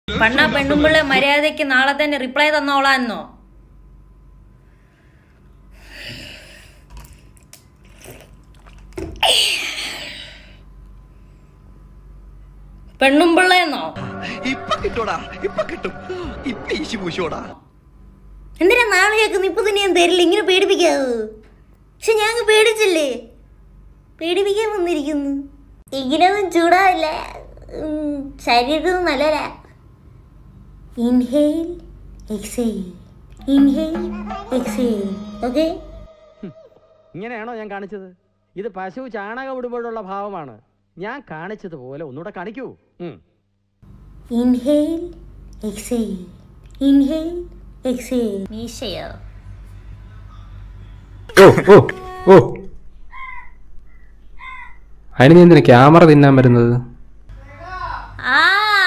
പെണ്ണ പെണ്ണുമ്പിള്ള മര്യാദയ്ക്ക് നാളെ തന്നെ റിപ്ലൈ തന്നോളാന്നോ പെണ്ണുമ്പിള്ളയെന്നോ ഇപ്പൊ കിട്ടൂടാ ഇപ്പൊ കിട്ടും ഇപ്പൊ ഈശി പൂശോടാ എന്തിനാ നാളെ കേൾക്കുന്നു ഇപ്പൊ തന്നെ ഞാൻ തരില്ല ഇങ്ങനെ പേടിപ്പിക്കാവൂ പക്ഷെ ഞാൻ അങ്ങ് പേടിച്ചില്ലേ പേടിപ്പിക്കാൻ വന്നിരിക്കുന്നു ഇങ്ങനെയൊന്നും ചൂടാവില്ല ഉം, ശരീരത്തിന് നല്ലല്ല inhale exhale inhale exhale okay ഇങ്ങനെയാണോ ഞാൻ കാണിച്ചത് ഇത് പശു ചാണകം ഇടുമ്പോഴുള്ള ഭാവമാണ് ഞാൻ കാണിച്ചതുപോലെ ഒന്നുകൂടെ കാണിക്കൂ ഉം. ഇൻഹെയിൽ എക്സെയിൽ ഇൻഹെയിൽ എക്സെയിൽ മീശയോ ഓ ഓ ഓ അതിന് നീ എന്തിനാ ക്യാമറ തിന്നാൻ വരുന്നത് ആ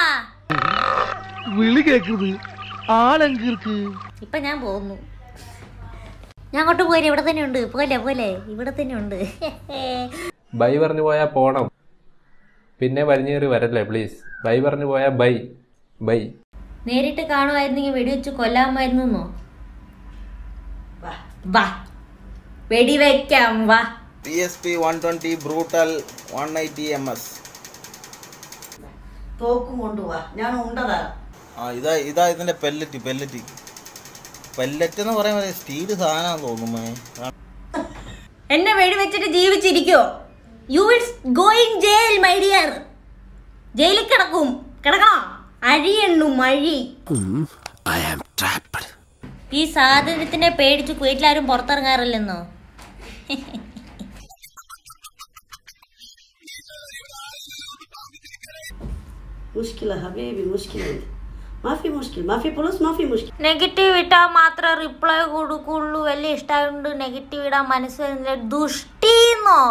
വിളി കേക്കുന്നത് ആളെങ്കീർക്ക് ഇപ്പൊ ഞാൻ പോകുന്നു ഞാൻ അങ്ങോട്ട് പോയില്ല ഇവിടെ തന്നെ ഉണ്ട് പോലെ പോലെ ഇവിടെ തന്നെ ഉണ്ട് ബൈ പറഞ്ഞു പോയാൽ പോണം പിന്നെ വലിഞ്ഞു കയറി വരല്ലേ പ്ലീസ് ബൈ പറഞ്ഞു പോയാൽ ബൈ ബൈ നേരിട്ട് കാണുമായിരുന്നെങ്കിൽ വെടിവെച്ച് കൊല്ലാമായിരുന്നോ വാ വെടിവെക്കാം വാ P S P one twenty brutal one eighty M S തോക്കും കൊണ്ടുപോവാ ഞാൻ ഉണ്ടതാ ആ ഇതാ ഇതാ ഇതിൻ്റെ പെല്ലറ്റ് പെല്ലറ്റ് പെല്ലറ്റ് എന്ന് പറയാൻ സ്റ്റീൽ സാധനമാണെന്ന് തോന്നുന്നു എന്നെ വെടിവെച്ചിട്ട് ജീവിച്ചിരിക്കോ you will going jail my dear ജയിലിൽ കിടക്കും കിടക്കണോ അഴിയെണ്ണു മഴി ഈ സാധനത്തിനെ പേടിച്ച് കുവൈറ്റിലാരും പുറത്തിറങ്ങാറില്ലെന്നോ മുഷ്കില ഹബീബി മുഷ്കില മാഫി മുഷ്കിൽ മാഫി പുലസ് മാഫി മുഷ്കിൽ നെഗറ്റീവ് ഇട്ടാൽ മാത്രമേ റിപ്ലൈ കൊടുക്കുള്ളൂ വലിയ ഇഷ്ടമായതുകൊണ്ട് നെഗറ്റീവ് ഇടാൻ മനസ്സ് വരുന്നില്ല ദുഷ്ടീന്നോ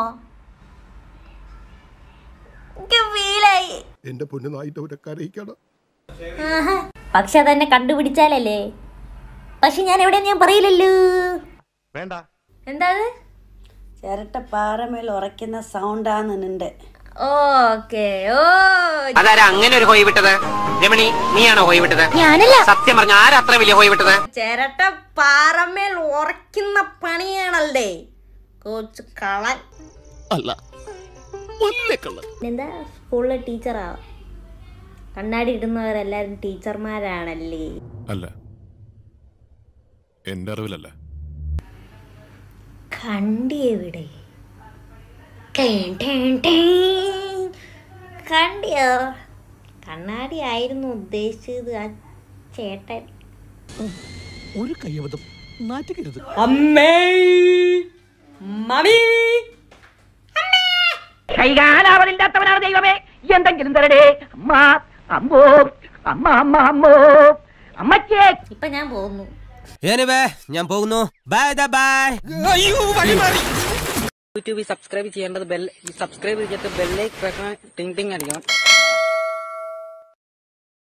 എനിക്ക് ഫീലായി എന്റെ പൊന്നു നായിട്ട് കരയിക്കണം ആഹാ. പക്ഷെ അതെന്നെ കണ്ടുപിടിച്ചാലല്ലേ പക്ഷെ ഞാൻ എവിടെ ഞാൻ പറയില്ലല്ലോ വേണ്ട എന്താ ചിരട്ട പാറമേൽ ഉറയ്ക്കുന്ന സൗണ്ടാണ് നിന്റെ ഓക്കെ ഓ അതാരാ അങ്ങനെ ഒരു ഹോയ് വിട്ടത് രമണി നീയാണോ ഹോയ് വിട്ടത് ഞാനല്ല സത്യം പറഞ്ഞ ആരാ അത്ര വലിയ ഹോയ് വിട്ടത് ചിരട്ട പാറമേൽ ഉറക്കുന്ന പണിയാണല്ലേ കോച്ച് കളൻ അല്ല വല്ലേ കള്ളൻ എന്താ സ്കൂളിലെ ടീച്ചറാ കണ്ണാടി ഇടുന്നവരെല്ലാരും ടീച്ചർമാരാണല്ലേ അല്ല എന്റെ അറിവിലല്ല കണ്ടിയെവിടെ ടേൻ, ടേൻ, ടേൻ. കണ്ടിയോ കണ്ണാടി ആയിരുന്നു ഉദ്ദേശിച്ചത് ആ ചേട്ടൻ ഒരു കയ്യബദ്ധം നാറ്റുകരുത് അമ്മേ മമ്മി കൈകാലാവതില്ലാത്തവനാണ് ദൈവമേ എന്തെങ്കിലും തരടേ അമ്മ അമ്മോ അമ്മ അമ്മ അമ്മോ അമ്മച്ചേ ഇപ്പൊ ഞാൻ പോകുന്നു ഞാൻ പോകുന്നു ബൈ ബൈ യൂട്യൂബിൽ സബ്സ്ക്രൈബ് ചെയ്യേണ്ടത് ബെൽ സബ്സ്ക്രൈബ് ചെയ്തിട്ട് ബെല്ലേക്ക് ടിങ് ടിങ് അടിക്കണം